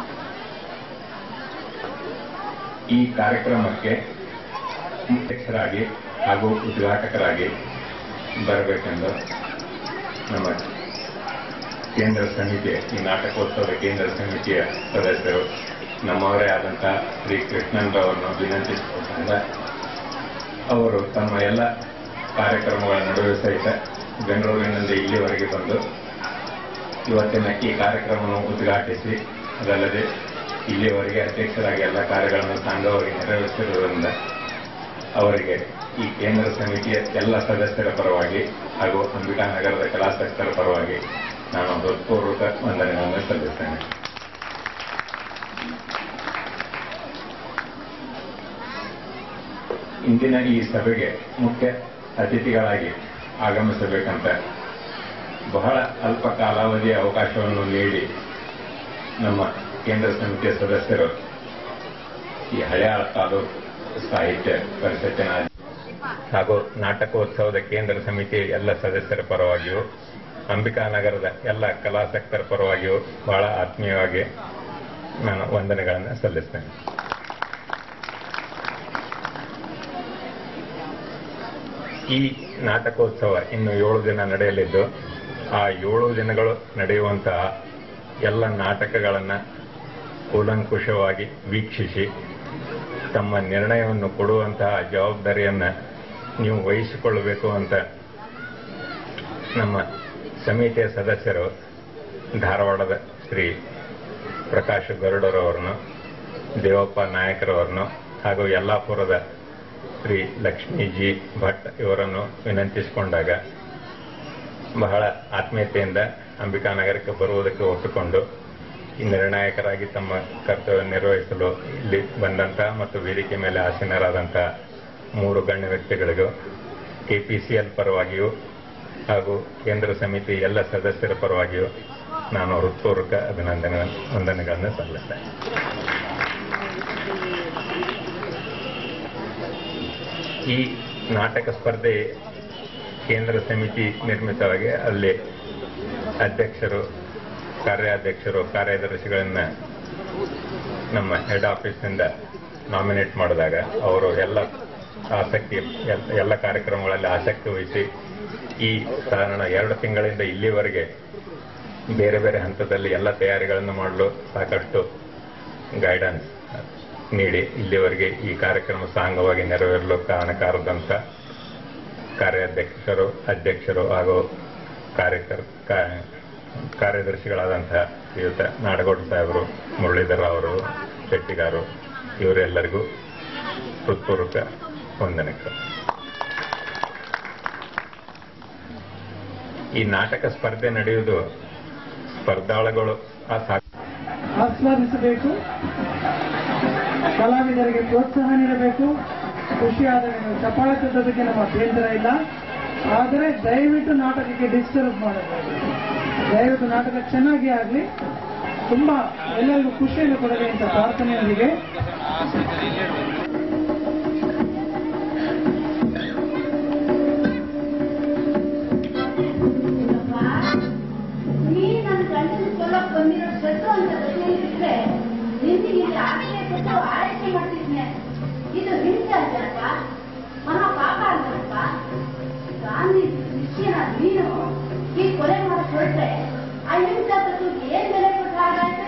ಈ ಕಾರ್ಯಕ್ರಮಕ್ಕೆ ಅಧ್ಯಕ್ಷರಾಗಿ ಹಾಗೂ ಉದ್ಘಾಟಕರಾಗಿ ಬರಬೇಕೆಂದು ನಮ್ಮ ಕೇಂದ್ರ ಸಮಿತಿಯ ಈ ನಾಟಕೋತ್ಸವದ ಕೇಂದ್ರ ಸಮಿತಿಯ ಸದಸ್ಯರು ನಮ್ಮವರೇ ಆದಂತಹ ಶ್ರೀ ಕೃಷ್ಣನ್ ಅವರನ್ನು ವಿನಂತಿಸಿಕೊಂಡ ಅವರು ತಮ್ಮ ಎಲ್ಲ ಕಾರ್ಯಕ್ರಮಗಳ ನಡುವೆ ಸಹಿತ ಬೆಂಗಳೂರಿನಿಂದ ಇಲ್ಲಿವರೆಗೆ ಬಂದು ಇವತ್ತಿನ ಈ ಕಾರ್ಯಕ್ರಮವನ್ನು ಉದ್ಘಾಟಿಸಿ ಅದಲ್ಲದೆ ಇಲ್ಲಿಯವರೆಗೆ ಅಧ್ಯಕ್ಷರಾಗಿ ಎಲ್ಲ ಕಾರ್ಯಗಳನ್ನು ಸಾಂಗವಾಗಿ ನೆರವೇರಿಸಿರುವುದರಿಂದ ಅವರಿಗೆ ಈ ಕೇಂದ್ರ ಸಮಿತಿಯ ಎಲ್ಲ ಸದಸ್ಯರ ಪರವಾಗಿ ಹಾಗೂ ಅಂಬಿಕಾ ನಗರದ ಕಲಾಸಕ್ತರ ಪರವಾಗಿ ನಾನು ಹೃತ್ಪೂರ್ವಕ ವಂದನೆಗಳನ್ನು ಸಲ್ಲಿಸ್ತೇನೆ ಇಂದಿನ ಈ ಸಭೆಗೆ ಮುಖ್ಯ ಅತಿಥಿಗಳಾಗಿ ಆಗಮಿಸಬೇಕಂತ ಬಹಳ ಅಲ್ಪ ಕಾಲಾವಧಿಯ ಅವಕಾಶವನ್ನು ನೀಡಿ ನಮ್ಮ ಕೇಂದ್ರ ಸಮಿತಿಯ ಸದಸ್ಯರು ಈ ಹಳೆಯ ತಾಲೂಕು ಸಾಹಿತ್ಯ ಪರಿಷತ್ತಿನ ಹಾಗೂ ನಾಟಕೋತ್ಸವದ ಕೇಂದ್ರ ಸಮಿತಿ ಎಲ್ಲ ಸದಸ್ಯರ ಪರವಾಗಿಯೂ ಅಂಬಿಕಾ ನಗರದ ಎಲ್ಲ ಕಲಾಸಕ್ತರ ಪರವಾಗಿಯೂ ಬಹಳ ಆತ್ಮೀಯವಾಗಿ ನಾನು ವಂದನೆಗಳನ್ನು ಸಲ್ಲಿಸ್ತೇನೆ ಈ ನಾಟಕೋತ್ಸವ ಇನ್ನು ಏಳು ದಿನ ನಡೆಯಲಿದ್ದು ಆ ಏಳು ದಿನಗಳು ನಡೆಯುವಂತಹ ಎಲ್ಲ ನಾಟಕಗಳನ್ನು ಕೂಲಂಕುಷವಾಗಿ ವೀಕ್ಷಿಸಿ ತಮ್ಮ ನಿರ್ಣಯವನ್ನು ಕೊಡುವಂತಹ ಜವಾಬ್ದಾರಿಯನ್ನು ನೀವು ವಹಿಸಿಕೊಳ್ಳಬೇಕು ಅಂತ ನಮ್ಮ ಸಮಿತಿಯ ಸದಸ್ಯರು ಧಾರವಾಡದ ಶ್ರೀ ಪ್ರಕಾಶ್ ಗರುಡರವರನ್ನು ದೇವಪ್ಪ ನಾಯಕರವರನ್ನು ಹಾಗೂ ಯಲ್ಲಾಪುರದ ಶ್ರೀ ಲಕ್ಷ್ಮೀಜಿ ಭಟ್ ಇವರನ್ನು ವಿನಂತಿಸಿಕೊಂಡಾಗ ಬಹಳ ಆತ್ಮೀಯತೆಯಿಂದ ಅಂಬಿಕಾನಗರಕ್ಕೆ ಬರುವುದಕ್ಕೆ ಒಪ್ಪಿಕೊಂಡು ಈ ನಿರ್ಣಾಯಕರಾಗಿ ತಮ್ಮ ಕರ್ತವ್ಯ ನಿರ್ವಹಿಸಲು ಇಲ್ಲಿ ಬಂದಂತಹ ಮತ್ತು ವೇದಿಕೆ ಮೇಲೆ ಆಸೀನರಾದಂತಹ ಮೂರು ಗಣ್ಯ ವ್ಯಕ್ತಿಗಳಿಗೂ ಕೆಪಿಸಿಎಲ್ ಪರವಾಗಿಯೂ ಹಾಗೂ ಕೇಂದ್ರ ಸಮಿತಿ ಎಲ್ಲ ಸದಸ್ಯರ ಪರವಾಗಿಯೂ ನಾನು ಹೃತ್ಪೂರ್ವಕ ಅಭಿನಂದನೆ ವಂದನೆಗಳನ್ನು ಸಲ್ಲಿಸ್ತೇನೆ ಈ ನಾಟಕ ಸ್ಪರ್ಧೆ ಕೇಂದ್ರ ಸಮಿತಿ ನಿರ್ಮಿತವಾಗಿ ಅಲ್ಲಿ ಅಧ್ಯಕ್ಷರು ಕಾರ್ಯಾಧ್ಯಕ್ಷರು ಕಾರ್ಯದರ್ಶಿಗಳನ್ನ ನಮ್ಮ ಹೆಡ್ ಆಫೀಸ್ನಿಂದ ನಾಮಿನೇಟ್ ಮಾಡಿದಾಗ ಅವರು ಎಲ್ಲ ಆಸಕ್ತಿ ಎಲ್- ಎಲ್ಲ ಕಾರ್ಯಕ್ರಮಗಳಲ್ಲಿ ಆಸಕ್ತಿ ವಹಿಸಿ ಈ ಕಾರಣ ಎರಡು ತಿಂಗಳಿಂದ ಇಲ್ಲಿವರೆಗೆ ಬೇರೆ ಬೇರೆ ಹಂತದಲ್ಲಿ ಎಲ್ಲ ತಯಾರಿಗಳನ್ನು ಮಾಡಲು ಸಾಕಷ್ಟು ಗೈಡೆನ್ಸ್ ನೀಡಿ ಇಲ್ಲಿವರೆಗೆ ಈ ಕಾರ್ಯಕ್ರಮ ಸಾಂಗವಾಗಿ ನೆರವೇರಲು ಕಾರಣಕಾರದಂತ ಕಾರ್ಯಾಧ್ಯಕ್ಷರು ಅಧ್ಯಕ್ಷರು ಹಾಗೂ ಕಾರ್ಯಕರ್ ಕಾ- ಕಾರ್ಯದರ್ಶಿಗಳಾದಂತಹ ಶ್ರೀಯುತ ನಾಡಗೌಡ ಸಾಹೇಬರು ಮುರಳೀಧರ ಅವರು ಶೆಟ್ಟಿಗಾರು ಇವರೆಲ್ಲರಿಗೂ ಹೃತ್ಪೂರ್ವಕ ವಂದನೆಗಳು ಈ ನಾಟಕ ಸ್ಪರ್ಧೆ ನಡೆಯುವುದು ಸ್ಪರ್ಧಾಳುಗಳು ಆ ಸಾ- ಆಸ್ವಾದಿಸಬೇಕು ಕಲಾವಿದರಿಗೆ ಪ್ರೋತ್ಸಾಹ ನೀಡಬೇಕು ಖುಷಿಯಾದರೆ ನೀವು ಚಪ್ಪಾಳೆ ತಟ್ಟೋದಕ್ಕೆ ನಮ್ಮ ಅಭ್ಯಂತರ ಇಲ್ಲ ಆದರೆ ದಯವಿಟ್ಟು ನಾಟಕಕ್ಕೆ ಡಿಸ್ಟರ್ಬ್ ಮಾಡಬೇಕು ದಯವಿಟ್ಟು ನಾಟಕ ಚೆನ್ನಾಗಿ ಆಗಲಿ ತುಂಬಾ ಎಲ್ಲರಿಗೂ ಖುಷಿಯನ್ನು ಕೊಡಲಿ ಅಂತ ಪ್ರಾರ್ಥನೆಯೊಂದಿಗೆ ನೀ ನನ್ನ ಗಂಡನ ಕೊಲ್ಲಕ್ ಬಂದಿರೋ ಶತ್ರು ಅಂತ ಗೊತ್ತಿದ್ರೆ ನಿನ್ನೆ ಇಲ್ಲಿ ಆಶ್ರಯ ಕೊಟ್ಟು ಆರೈಕೆ ಮಾಡ್ತಿದ್ನೆ ಇದು ಹಿಂಸೆ ಅಂತಾರಪ್ಪ ಮಹಾ ಪಾಪ ಅಂತಾರಪ್ಪ ಗಾಂಧಿ ಶಿಷ್ಯನ ನೀನು ಈ ಕೊಲೆ ಮಾಡಕ್ ಹೊರಟ್ರೆ ಆ ಹಿಂಸಾ ತತ್ವಕ್ಕೆ ಏನ್ ಬೆಲೆ ಕೊಟ್ಟು ಹಾಗಾಯ್ತು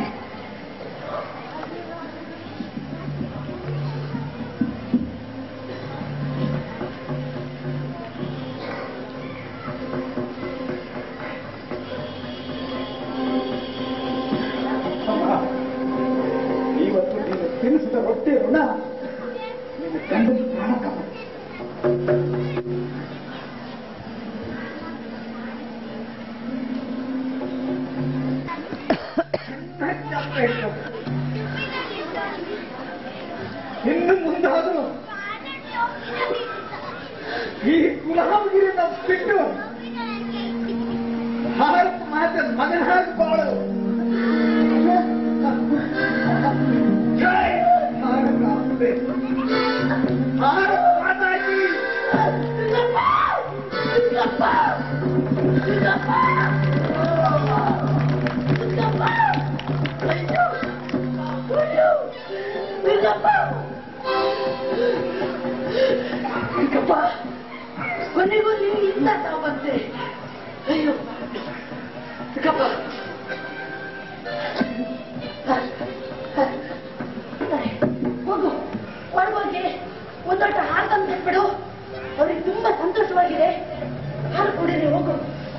ಇವತ್ತು ನೀನು ತಿನ್ನಿಸಿದ ರೊಟ್ಟಿ ಋಣ ನಿನ್ನ ಗಂಡನ ಪ್ರಾಣ ಕಾಪಾಡಿ ಇನ್ನು ಮುಂದಾದರೂ ಈ ಗುಲಾಮಗಿರಿನ ಬಿಟ್ಟು ಭಾರತ ಮಾತೆ ಮಗನಾಗಿ ಬಾಳು ಜೈ ಭಾರತಾಂಬೆ. ಭಾರತ ಮಾತಾಜಿ ಚಿಕ್ಕಪ್ಪ ಕೊನೆಗೂ ನೀವು ಇಂಥ ತಾವು ಬಂತೆ ಅಯ್ಯೋ ಚಿಕ್ಕಪ್ಪ ಹೋಗು ಒಳಗೋಗಿ ಒಂದೊಟ್ಟು ಹಾಲು ತಂದು ಬಿಡು ಅವ್ರಿಗೆ ತುಂಬಾ ಸಂತೋಷವಾಗಿದೆ ಹಾಲು ಕುಡೀರಿ ಹೋಗು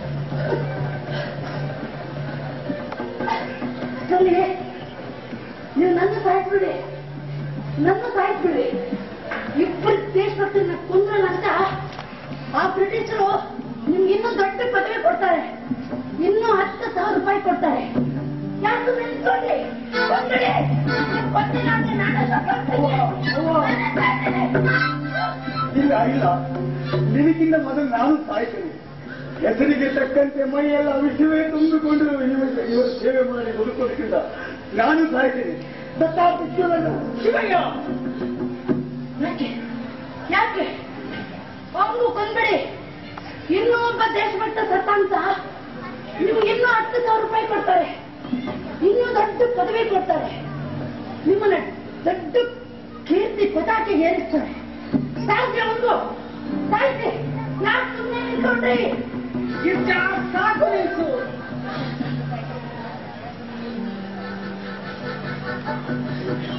ಸರಿ ನೀವು ನನ್ನ ಸಾಯಿಸ್ಬಿಡಿ ನನ್ನ ಸಾಯಿಸ್ಬಿಡಿ ಇಬ್ಬರು ದೇಶಭಕ್ತರನ್ನ ಕೊಂದ್ರಲ್ಲ ಅಂತ ಆ ಬ್ರಿಟಿಷರು ನಿಮ್ಗೆ ಇನ್ನೂ ದೊಡ್ಡ ಪದವಿ ಕೊಡ್ತಾರೆ ಇನ್ನೂ ಹತ್ತು ಸಾವಿರ ರೂಪಾಯಿ ಕೊಡ್ತಾರೆ ಯಾಕೆ ನಿಂತ್ಕೊಳ್ಳಿ ಕೊಂದ್ಬಿಡಿ. ನೀವು ಕೊಂದಿಲ್ಲ ಅಂದ್ರೆ ನಾನೇ ಸತ್ತೋಗ್ತೀನಿ. ನಾನೇ ಸಾಯ್ತೀನಿ. ಇಲ್ಲ ಇಲ್ಲ ನಿನಗಿಂತ ಮೊದಲು ನಾನು ಸಾಯ್ತೇನೆ ಹೆಸರಿಗೆ ತಕ್ಕಂತೆ ಮೈಯೆಲ್ಲ ವಿಷಯವೇ ತುಂಬಿಕೊಂಡು ಇವರು ಇವರು ಸೇವೆ ಮಾಡಿ ಬದುಕೋದಕ್ಕಿಂತ ನಾನು ಸಾಯ್ತೇನೆ ದತ್ತಾಪಿಸ್ತುಲನ್ನು ಶಿವಯ್ಯ ಯಾಕೆ ಯಾಕೆ ಅವನು ಕೊಂದ್ಬಿಡಿ ಇನ್ನೂ ಒಬ್ಬ ದೇಶಭಕ್ತ ಸತ್ತ ಅಂತ ನೀವು ಇನ್ನೂ ಹತ್ತು ಸಾವಿರ ರೂಪಾಯಿ ಕೊಡ್ತಾರೆ ಇನ್ನೂ ದೊಡ್ಡ ಪದವಿ ಕೊಡ್ತಾರೆ ನಿಮ್ಮನ್ನ ದೊಡ್ಡ ಕೀರ್ತಿ ಪತಾಕೆ ಏರಿಸ್ತಾರೆ ಸಾಧ್ಯ ಒಂದು ಸಾಯ್ತಿ ಯಾಕೆ ಸುಮ್ಮನೆ ನಿಂತ್ಕೊಂಡ್ರಿ ಇಷ್ಟ ಸಾಕು ನಿಲ್ಸು ಆ